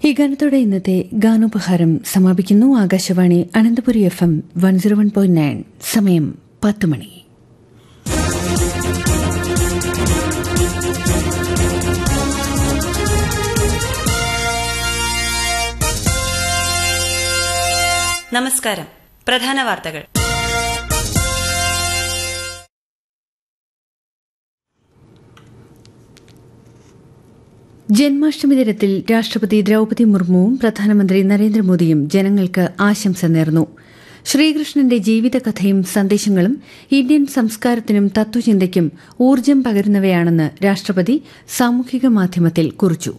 ഈ ഗാനത്തോടെ ഇന്നത്തെ ഗാനോപഹാരം സമാപിക്കുന്നു Akashvani Ananthapuri F M one zero one point nine സമയം പത്ത് മണി നമസ്കാരം പ്രധാന വാർത്തകൾ ജന്മാഷ്ടമി ദിനത്തിൽ രാഷ്ട്രപതി ദ്രൌപതി മുർമുവും പ്രധാനമന്ത്രി നരേന്ദ്രമോദിയും ജനങ്ങൾക്ക് ആശംസ നേർന്നു ശ്രീകൃഷ്ണന്റെ ജീവിതകഥയും സന്ദേശങ്ങളും ഇന്ത്യൻ സംസ്കാരത്തിനും തത്വചിന്തയ്ക്കും ഊർജ്ജം പകരുന്നവയാണെന്ന് രാഷ്ട്രപതി സാമൂഹിക മാധ്യമത്തിൽ കുറിച്ചു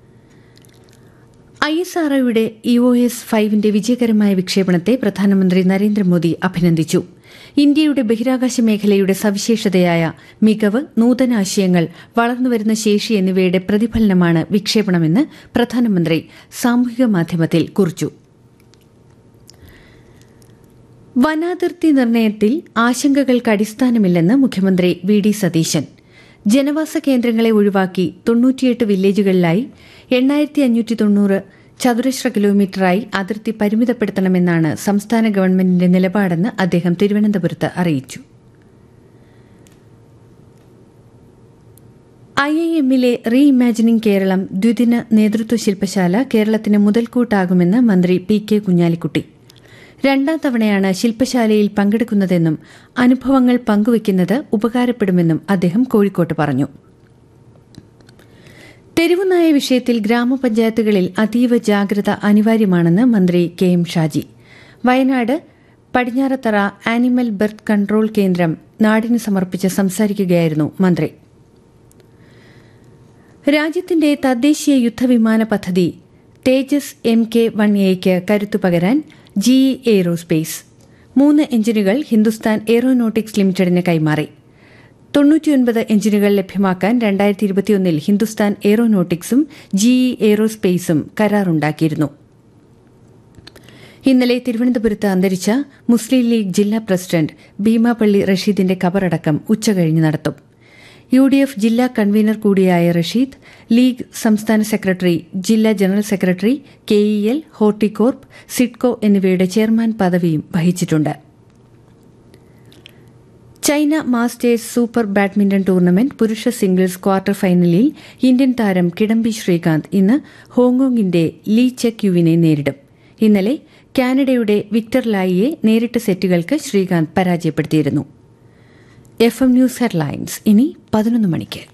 ഐ എസ് ആർഒയുടെ ഇ ഒ എസ് ഫൈവിന്റെ വിജയകരമായ വിക്ഷേപണത്തെ പ്രധാനമന്ത്രി നരേന്ദ്രമോദി അഭിനന്ദിച്ചു ഇന്ത്യയുടെ ബഹിരാകാശ മേഖലയുടെ സവിശേഷതയായ മികവ് നൂതനാശയങ്ങൾ വളർന്നുവരുന്ന ശേഷി എന്നിവയുടെ പ്രതിഫലനമാണ് വിക്ഷേപണമെന്ന് പ്രധാനമന്ത്രി സാമൂഹിക മാധ്യമത്തിൽ കുറിച്ചു വനാതിർത്തി നിർണയത്തിൽ ആശങ്കകൾക്ക് അടിസ്ഥാനമില്ലെന്ന് മുഖ്യമന്ത്രി വി ഡി സതീശൻ ജനവാസ കേന്ദ്രങ്ങളെ ഒഴിവാക്കി തൊണ്ണൂറ്റിയെട്ട് വില്ലേജുകളിലായി എണ്ണായിരത്തി അഞ്ഞൂറ്റി തൊണ്ണൂറ് ചതുരശ്ര കിലോമീറ്ററായി അതിർത്തി പരിമിതപ്പെടുത്തണമെന്നാണ് സംസ്ഥാന ഗവൺമെന്റിന്റെ നിലപാടെന്ന് അദ്ദേഹം തിരുവനന്തപുരത്ത് അറിയിച്ചു ഐ ഐ എമ്മിലെ റീ ഇമാജിനിംഗ് കേരളം ദ്വിദിന നേതൃത്വ ശില്പശാല കേരളത്തിന് മുതൽക്കൂട്ടാകുമെന്ന് മന്ത്രി പി കെ കുഞ്ഞാലിക്കുട്ടി രണ്ടാം തവണയാണ് ശില്പശാലയിൽ പങ്കെടുക്കുന്നതെന്നും അനുഭവങ്ങൾ പങ്കുവയ്ക്കുന്നത് ഉപകാരപ്പെടുമെന്നും അദ്ദേഹം കോഴിക്കോട്ട് പറഞ്ഞു തെരുവുനായ വിഷയത്തിൽ ഗ്രാമപഞ്ചായത്തുകളിൽ അതീവ ജാഗ്രത അനിവാര്യമാണെന്ന് മന്ത്രി K M Shaji Wayanad Padinjarathara animal birth control കേന്ദ്രം നാടിന് സമർപ്പിച്ച് സംസാരിക്കുകയായിരുന്നു മന്ത്രി രാജ്യത്തിന്റെ തദ്ദേശീയ യുദ്ധവിമാന പദ്ധതി തേജസ് എം കെ വൺ എയ്ക്ക് കരുത്തു പകരാൻ ജി എയ്റോസ്പേസ് മൂന്ന് എഞ്ചിനുകൾ ഹിന്ദുസ്ഥാൻ എയ്റോനോട്ടിക്സ് ലിമിറ്റഡിന് കൈമാറി തൊണ്ണൂറ്റിയൊൻപത് എഞ്ചിനുകൾ ലഭ്യമാക്കാൻ രണ്ടായിരത്തി ഇരുപത്തിയൊന്നിൽ ഹിന്ദുസ്ഥാൻ എയ്റോനോട്ടിക്സും ജിഇ എയ്റോസ്പേസും കരാറുണ്ടാക്കിയിരുന്നു ഇന്നലെ തിരുവനന്തപുരത്ത് അന്തരിച്ച മുസ്ലിം ലീഗ് ജില്ലാ പ്രസിഡന്റ് ഭീമാപള്ളി റഷീദിന്റെ കബറടക്കം ഉച്ചകഴിഞ്ഞ് നടത്തും യു ഡി എഫ് ജില്ലാ കൺവീനർ കൂടിയായ റഷീദ് ലീഗ് സംസ്ഥാന സെക്രട്ടറി ജില്ലാ general secretary K E L Horticorp SIDCO എന്നിവയുടെ ചെയർമാൻ പദവിയും വഹിച്ചിട്ടുണ്ട് China masters super badminton tournament പുരുഷ സിംഗിൾസ് ക്വാർട്ടർ ഫൈനലിൽ ഇന്ത്യൻ താരം കിഡംബി ശ്രീകാന്ത് ഇന്ന് ഹോങ്കോങ്ങിന്റെ ലീ ചെക് യുവിനെ നേരിടും ഇന്നലെ കാനഡയുടെ വിക്ടർ ലായിയെ നേരിട്ട സെറ്റുകൾക്ക് ശ്രീകാന്ത് പരാജയപ്പെടുത്തിയിരുന്നു എഫ് എം ന്യൂസ് ഹെഡ്ലൈൻസ് ഇനി പതിനൊന്ന് മണിക്ക്